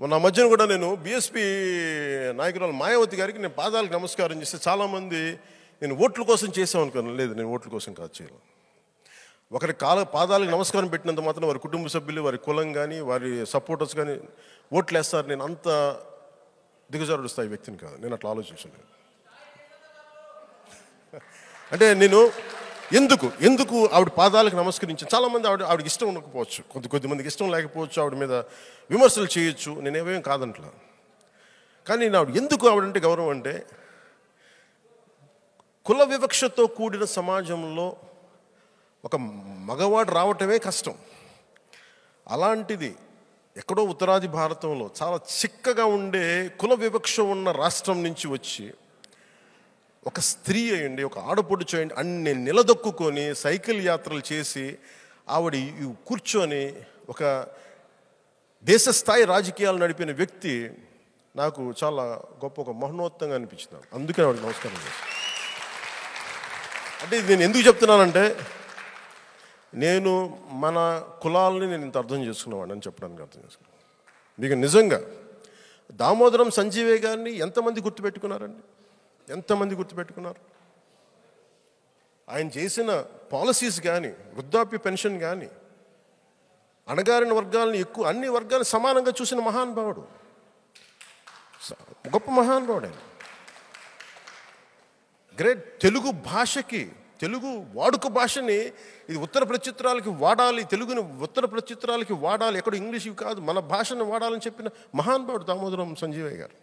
మొన్న మధ్యన కూడా నేను బీఎస్పీ నాయకురాలు మాయావతి గారికి నేను పాదాలకు నమస్కారం చేస్తే చాలామంది నేను ఓట్ల కోసం చేసాం అనుకున్నాను లేదు నేను ఓట్ల కోసం కాదు చేయను ఒకరి కాల పాదాలకు నమస్కారం పెట్టినంత మాత్రం వారి కుటుంబ సభ్యులు వారి కులం కానీ వారి సపోర్టర్స్ కానీ ఓట్లు వేస్తారు నేను అంత దిగజారుడు స్థాయి వ్యక్తిని కాదు నేను అట్లా ఆలోచించాను అంటే నేను ఎందుకు ఎందుకు ఆవిడ పాదాలకు నమస్కరించాను చాలామంది ఆవిడ ఆవిడకి ఇష్టం ఉండకపోవచ్చు కొద్ది కొద్ది మందికి ఇష్టం లేకపోవచ్చు ఆవిడ మీద విమర్శలు చేయొచ్చు నేనేమేం కాదంట్లా కానీ నేను ఆవిడ ఎందుకు ఆవిడంటే గౌరవం అంటే కుల వివక్షతో కూడిన సమాజంలో ఒక మగవాడు రావటమే కష్టం అలాంటిది ఎక్కడో ఉత్తరాది భారతంలో చాలా చిక్కగా ఉండే కుల వివక్ష ఉన్న రాష్ట్రం నుంచి వచ్చి ఒక స్త్రీ అయ్యండి ఒక ఆడపొడు చేయండి అన్ని నిలదొక్కుని సైకిల్ యాత్రలు చేసి ఆవిడ ఈ కూర్చొని ఒక దేశ స్థాయి రాజకీయాలు నడిపిన వ్యక్తి నాకు చాలా గొప్ప ఒక మహోన్నతంగా అనిపించింది నాకు. అందుకే ఆవిడ నమస్కారం చేశాను అంటే ఇది నేను ఎందుకు చెప్తున్నానంటే నేను మన కులాలని నేను ఇంత అర్థం చేసుకున్నవాడిని అని చెప్పడానికి అర్థం చేసుకున్నాను మీకు నిజంగా దామోదరం సంజీవే గారిని ఎంతమంది గుర్తుపెట్టుకున్నారండి ఎంతమంది గుర్తుపెట్టుకున్నారు ఆయన చేసిన పాలసీస్ కానీ వృద్ధాప్య పెన్షన్ కానీ అణగారిన వర్గాలను ఎక్కువ అన్ని వర్గాలను సమానంగా చూసిన మహానుభావుడు స- గొప్ప మహానుభావుడు ఆయన గ్రేట్ తెలుగు భాషకి తెలుగు వాడుక భాషని ఇది ఉత్తర ప్రత్యుత్తరాలకి వాడాలి తెలుగుని ఉత్తర ప్రత్యుత్తరాలకి వాడాలి ఎక్కడ ఇంగ్లీష్ కాదు మన భాషను వాడాలని చెప్పిన మహానుభావుడు దామోదరం సంజీవయ్య గారు